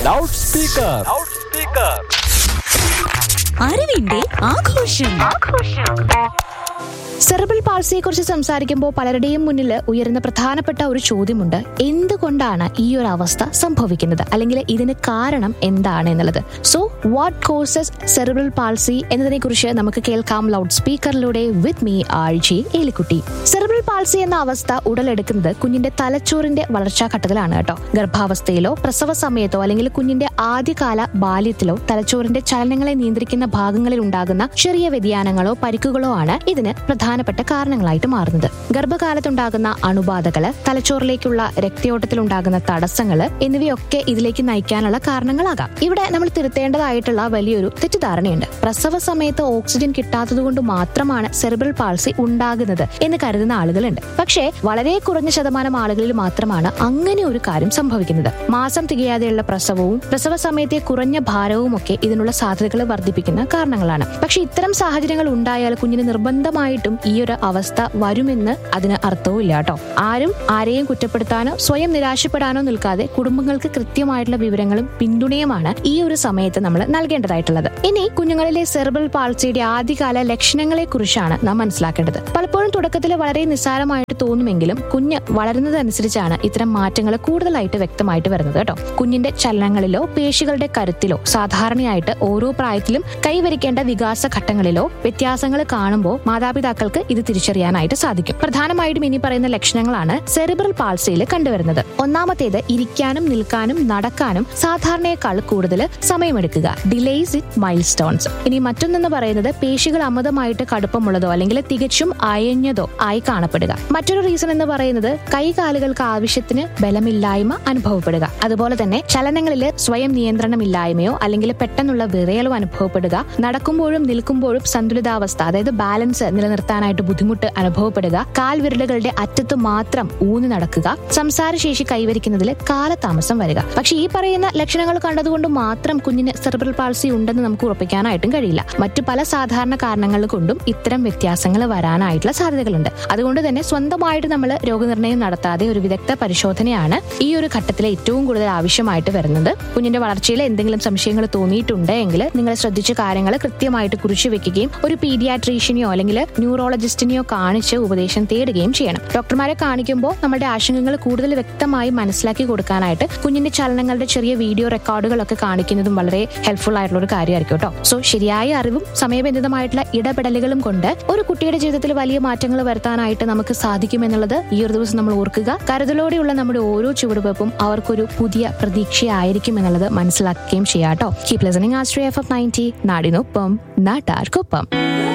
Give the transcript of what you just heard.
loud speaker അറിവിന്റെ ആഘോഷം സെറിബിൾ പാൾസിയെ കുറിച്ച് സംസാരിക്കുമ്പോൾ പലരുടെയും മുന്നിൽ ഉയരുന്ന പ്രധാനപ്പെട്ട ഒരു ചോദ്യമുണ്ട് എന്തുകൊണ്ടാണ് ഈ ഒരു അവസ്ഥ സംഭവിക്കുന്നത് അല്ലെങ്കിൽ ഇതിന് കാരണം എന്താണ് എന്നുള്ളത് so what causes cerebral palsy എന്നതിനെ കുറിച്ച് നമുക്ക് കേൾക്കാം ലൗഡ് സ്പീക്കറിലൂടെ with me R J Elikutty cerebral palsy എന്ന അവസ്ഥ ഉടലെടുക്കുന്നത് കുഞ്ഞിന്റെ തലച്ചോറിന്റെ വളർച്ചാ ഘട്ടത്തിലാണ് കേട്ടോ ഗർഭാവസ്ഥയിലോ പ്രസവ സമയത്തോ അല്ലെങ്കിൽ കുഞ്ഞിന്റെ ആദ്യകാല ബാല്യത്തിലോ തലച്ചോറിന്റെ ചലനങ്ങളെ നിയന്ത്രിക്കുന്ന ഭാഗങ്ങളിൽ ഉണ്ടാകുന്ന ചെറിയ വ്യതിയാനങ്ങളോ പരിക്കുകളോ ആണ് ഇതിന് പ്രധാനപ്പെട്ട കാരണങ്ങളായിട്ട് മാറുന്നത് ഗർഭകാലത്തുണ്ടാകുന്ന അണുബാധകള് തലച്ചോറിലേക്കുള്ള രക്തയോട്ടത്തിലുണ്ടാകുന്ന തടസ്സങ്ങള് എന്നിവയൊക്കെ ഇതിലേക്ക് നയിക്കാനുള്ള കാരണങ്ങളാകാം ഇവിടെ നമ്മൾ തിരുത്തേണ്ടതായിട്ടുള്ള വലിയൊരു തെറ്റിദ്ധാരണയുണ്ട് പ്രസവ സമയത്ത് ഓക്സിജൻ കിട്ടാത്തതുകൊണ്ട് മാത്രമാണ് സെറിബ്രൽ പാൾസി ഉണ്ടാകുന്നത് എന്ന് കരുതുന്ന ആളുകളുണ്ട് പക്ഷേ വളരെ കുറഞ്ഞ ശതമാനം ആളുകളിൽ മാത്രമാണ് അങ്ങനെ ഒരു കാര്യം സംഭവിക്കുന്നത് മാസം തികയാതെയുള്ള പ്രസവവും പ്രസവ സമയത്തെ കുറഞ്ഞ ഭാരവും ഒക്കെ ഇതിനുള്ള സാധ്യതകൾ വർദ്ധിപ്പിക്കുന്ന കാരണങ്ങളാണ് പക്ഷെ ഇത്തരം സാഹചര്യങ്ങൾ ഉണ്ടായാൽ കുഞ്ഞിന് നിർബന്ധമായിട്ടും ഈ ഒരു അവസ്ഥ വരുമെന്ന് അതിന് അർത്ഥവും ഇല്ല കേട്ടോ ആരും ആരെയും കുറ്റപ്പെടുത്താനോ സ്വയം നിരാശപ്പെടാനോ നിൽക്കാതെ കുടുംബങ്ങൾക്ക് കൃത്യമായിട്ടുള്ള വിവരങ്ങളും പിന്തുണയുമാണ് ഈ ഒരു സമയത്ത് നമ്മൾ നൽകേണ്ടതായിട്ടുള്ളത് ഇനി കുഞ്ഞുങ്ങളിലെ സെർബൽ പാൾസിയുടെ ആദ്യകാല ലക്ഷണങ്ങളെ കുറിച്ചാണ് നാം മനസ്സിലാക്കേണ്ടത് പലപ്പോഴും തുടക്കത്തിൽ വളരെ നിസ്സാരമായിട്ട് തോന്നുമെങ്കിലും കുഞ്ഞ് വളരുന്നതനുസരിച്ചാണ് ഇത്തരം മാറ്റങ്ങൾ കൂടുതലായിട്ട് വ്യക്തമായിട്ട് വരുന്നത് കേട്ടോ കുഞ്ഞിന്റെ ചലനങ്ങളിലോ പേശികളുടെ കരുത്തിലോ സാധാരണയായിട്ട് ഓരോ പ്രായത്തിലും കൈവരിക്കേണ്ട വികാസ ഘട്ടങ്ങളിലോ വ്യത്യാസങ്ങൾ കാണുമ്പോൾ മാതാപിതാക്കൾക്ക് ഇത് തിരിച്ചറിയാനായിട്ട് സാധിക്കും പ്രധാനമായിട്ടും ഇനി പറയുന്ന ലക്ഷണങ്ങളാണ് സെറിബ്രൽ പാൾസിയിൽ കണ്ടുവരുന്നത് ഒന്നാമത്തേത് ഇരിക്കാനും നിൽക്കാനും നടക്കാനും സാധാരണയേക്കാൾ കൂടുതൽ സമയമെടുക്കുക ഡിലേസ് ഇൻ മൈൽ സ്റ്റോൺസ് ഇനി മറ്റൊന്നെന്ന് പറയുന്നത് പേശികൾ അമിതമായിട്ട് കടുപ്പമുള്ളതോ അല്ലെങ്കിൽ തികച്ചും അയഞ്ഞതോ ആയി കാണപ്പെടുക മറ്റൊരു റീസൺ എന്ന് പറയുന്നത് കൈകാലുകൾക്ക് ആവശ്യത്തിന് ബലമില്ലായ്മ അനുഭവപ്പെടുക അതുപോലെ തന്നെ ചലനങ്ങളിൽ സ്വയം നിയന്ത്രണമില്ലായ്മയോ അല്ലെങ്കിൽ പെട്ടെന്നുള്ള വിറയലോ അനുഭവപ്പെടുക നടക്കുമ്പോഴും നിൽക്കുമ്പോഴും സന്തുലിതാവസ്ഥ അതായത് ബാലൻസ് നിലനിർത്താനായിട്ട് ബുദ്ധിമുട്ട് അനുഭവപ്പെടുക കാൽവിരലുകളുടെ അറ്റത്ത് മാത്രം ഊന്നി നടക്കുക സംസാരശേഷി കൈവരിക്കുന്നതിൽ കാലതാമസം വരിക പക്ഷെ ഈ പറയുന്ന ലക്ഷണങ്ങൾ കണ്ടതുകൊണ്ട് മാത്രം കുഞ്ഞിന് സെർബ്രൽ പാൾസി ഉണ്ടെന്ന് നമുക്ക് ഉറപ്പിക്കാനായിട്ടും കഴിയില്ല മറ്റു പല സാധാരണ കാരണങ്ങൾ കൊണ്ടും ഇത്തരം വ്യത്യാസങ്ങൾ വരാനായിട്ടുള്ള സാധ്യതകളുണ്ട് അതുകൊണ്ട് തന്നെ സ്വന്തമായിട്ട് നമ്മൾ രോഗനിർണയം നടത്താതെ ഒരു വിദഗ്ധ പരിശോധനയാണ് ഈ ഒരു ഘട്ടത്തിൽ ഏറ്റവും കൂടുതൽ ആവശ്യമായിട്ട് വരുന്നത് കുഞ്ഞിന്റെ വളർച്ചയിൽ എന്തെങ്കിലും സംശയങ്ങൾ തോന്നിയിട്ടുണ്ട് എങ്കിൽ നിങ്ങൾ ശ്രദ്ധിച്ച കാര്യങ്ങൾ കൃത്യമായിട്ട് കുറിച്ചു വെക്കുകയും ഒരു പീഡിയാട്രീഷ്യനെയോ അല്ലെങ്കിൽ ന്യൂറോളജിസ്റ്റിനെയോ കാണിച്ച് ഉപദേശം തേടുകയും ചെയ്യണം ഡോക്ടർമാരെ കാണിക്കുമ്പോൾ നമ്മുടെ ആശങ്കകൾ കൂടുതൽ വ്യക്തമായി മനസ്സിലാക്കി കൊടുക്കാനായിട്ട് കുഞ്ഞിന്റെ ചലനങ്ങളുടെ ചെറിയ വീഡിയോ റെക്കോർഡുകളൊക്കെ കാണിക്കുന്നതും വളരെ ഹെൽപ്ഫുൾ ആയിട്ടുള്ള ഒരു കാര്യമായിരിക്കും കേട്ടോ സോ ശരിയായ അറിവും സമയബന്ധിതമായിട്ടുള്ള ഇടപെടലുകളും കൊണ്ട് ഒരു കുട്ടിയുടെ ജീവിതത്തിൽ വലിയ മാറ്റങ്ങൾ വരുത്താനായിട്ട് നമുക്ക് സാധിക്കുമെന്നുള്ളത് ഈ ഒരു ദിവസം നമ്മൾ ഓർക്കുക കരുതലോടെയുള്ള നമ്മുടെ ഓരോ ചുവടുവെപ്പും അവർക്കൊരു പുതിയ പ്രതീക്ഷയായിരിക്കും എന്നുള്ളത് മനസ്സിലാക്കുകയും ചെയ്യാം കേട്ടോ keep listening Astra F F ninety നാടിനൊപ്പം നാട്ടാർക്കൊപ്പം